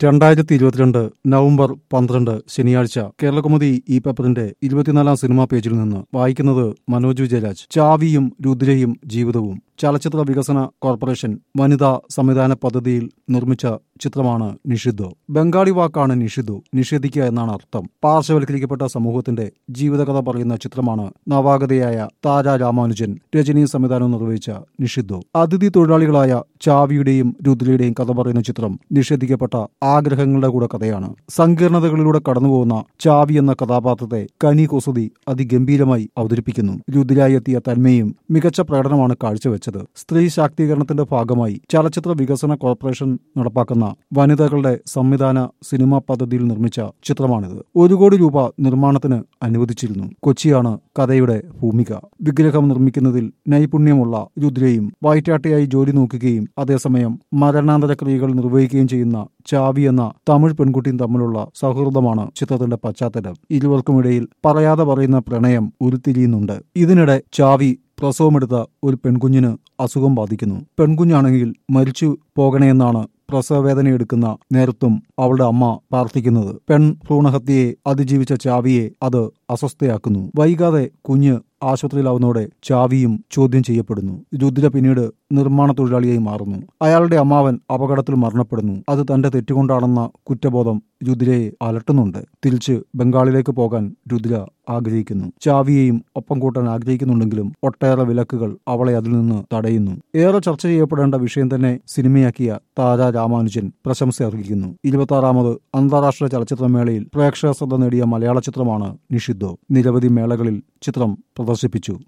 രണ്ടായിരത്തി ഇരുപത്തിരണ്ട് നവംബർ പന്ത്രണ്ട് ശനിയാഴ്ച കേരളകൗമുദി ഈ പേപ്പറിന്റെ ഇരുപത്തിനാലാം സിനിമാ പേജിൽ നിന്ന് വായിക്കുന്നത് മനോജ് വിജയരാജ് ചാവിയും രുദ്രയും ജീവിതവും ചലച്ചിത്ര വികസന കോർപ്പറേഷൻ വനിതാ സംവിധാന പദ്ധതിയിൽ നിർമ്മിച്ച ചിത്രമാണ് നിഷിദ്ധു ബംഗാളി വാക്കാണ് നിഷിദ്ധു നിഷേധിക്കുക എന്നാണ് അർത്ഥം പാർശ്വവൽക്കരിക്കപ്പെട്ട സമൂഹത്തിന്റെ ജീവിതകഥ പറയുന്ന ചിത്രമാണ് നവാഗതയായ താര രാമാനുജൻ രജനി സംവിധാനം നിർവഹിച്ച നിഷിദ്ധു അതിഥി തൊഴിലാളികളായ ചാവിയുടെയും രുദ്രയുടെയും കഥ പറയുന്ന ചിത്രം നിഷേധിക്കപ്പെട്ട ആഗ്രഹങ്ങളുടെ കൂടെ കഥയാണ് സങ്കീർണതകളിലൂടെ കടന്നുപോകുന്ന ചാവി എന്ന കഥാപാത്രത്തെ കനി കുസൃതി അതിഗംഭീരമായി അവതരിപ്പിക്കുന്നു രുദ്രയായി എത്തിയ തന്മയും മികച്ച പ്രകടനമാണ് കാഴ്ചവെച്ചത് സ്ത്രീ ശാക്തീകരണത്തിന്റെ ഭാഗമായി ചലച്ചിത്ര വികസന കോർപ്പറേഷൻ നടപ്പാക്കുന്ന വനിതകളുടെ സംവിധാന സിനിമാ പദ്ധതിയിൽ നിർമ്മിച്ച ചിത്രമാണിത് ഒരു കോടി രൂപ നിർമ്മാണത്തിന് അനുവദിച്ചിരുന്നു കൊച്ചിയാണ് കഥയുടെ ഭൂമിക വിഗ്രഹം നിർമ്മിക്കുന്നതിൽ നൈപുണ്യമുള്ള രുദ്രയും വയറ്റാട്ടയായി ജോലി നോക്കുകയും അതേസമയം മരണാന്തര ക്രിയകൾ നിർവഹിക്കുകയും ചെയ്യുന്ന ചാവി എന്ന തമിഴ് പെൺകുട്ടിയും തമ്മിലുള്ള സൗഹൃദമാണ് ചിത്രത്തിന്റെ പശ്ചാത്തലം ഇരുവർക്കുമിടയിൽ പറയാതെ പറയുന്ന പ്രണയം ഉരുത്തിരിയുന്നുണ്ട് ഇതിനിടെ ചാവി പ്രസവമെടുത്ത ഒരു പെൺകുഞ്ഞിന് അസുഖം ബാധിക്കുന്നു പെൺകുഞ്ഞാണെങ്കിൽ മരിച്ചു പോകണേയെന്നാണ് പ്രസവവേദന എടുക്കുന്ന നേരത്തും അവളുടെ അമ്മ പ്രാർത്ഥിക്കുന്നത് പെൺ ഭ്രൂണഹത്യയെ അതിജീവിച്ച ചാവിയെ അത് അസ്വസ്ഥയാക്കുന്നു വൈകാതെ കുഞ്ഞ് ആശുപത്രിയിലാവുന്നതോടെ ചാവിയും ചോദ്യം ചെയ്യപ്പെടുന്നു രുദ്ര പിന്നീട് നിർമ്മാണ തൊഴിലാളിയായി മാറുന്നു അയാളുടെ അമ്മാവൻ അപകടത്തിൽ മരണപ്പെടുന്നു അത് തന്റെ തെറ്റുകൊണ്ടാണെന്ന കുറ്റബോധം രുദ്രയെ അലട്ടുന്നുണ്ട് തിരിച്ച് ബംഗാളിലേക്ക് പോകാൻ രുദ്ര ആഗ്രഹിക്കുന്നു ചാവിയെയും ഒപ്പം കൂട്ടാൻ ആഗ്രഹിക്കുന്നുണ്ടെങ്കിലും ഒട്ടേറെ വിലക്കുകൾ അവളെ അതിൽ നിന്ന് തടയുന്നു ഏറെ ചർച്ച ചെയ്യപ്പെടേണ്ട വിഷയം തന്നെ സിനിമയാക്കിയ താര രാമാനുജൻ പ്രശംസ അർഹിക്കുന്നു ഇരുപത്തി ആറാമത് അന്താരാഷ്ട്ര ചലച്ചിത്രമേളയിൽ പ്രേക്ഷക ശ്രദ്ധ നേടിയ മലയാള ചിത്രമാണ് നിഷിദ്ധോ നിരവധി മേളകളിൽ ചിത്രം പ്രദർശിപ്പിച്ചു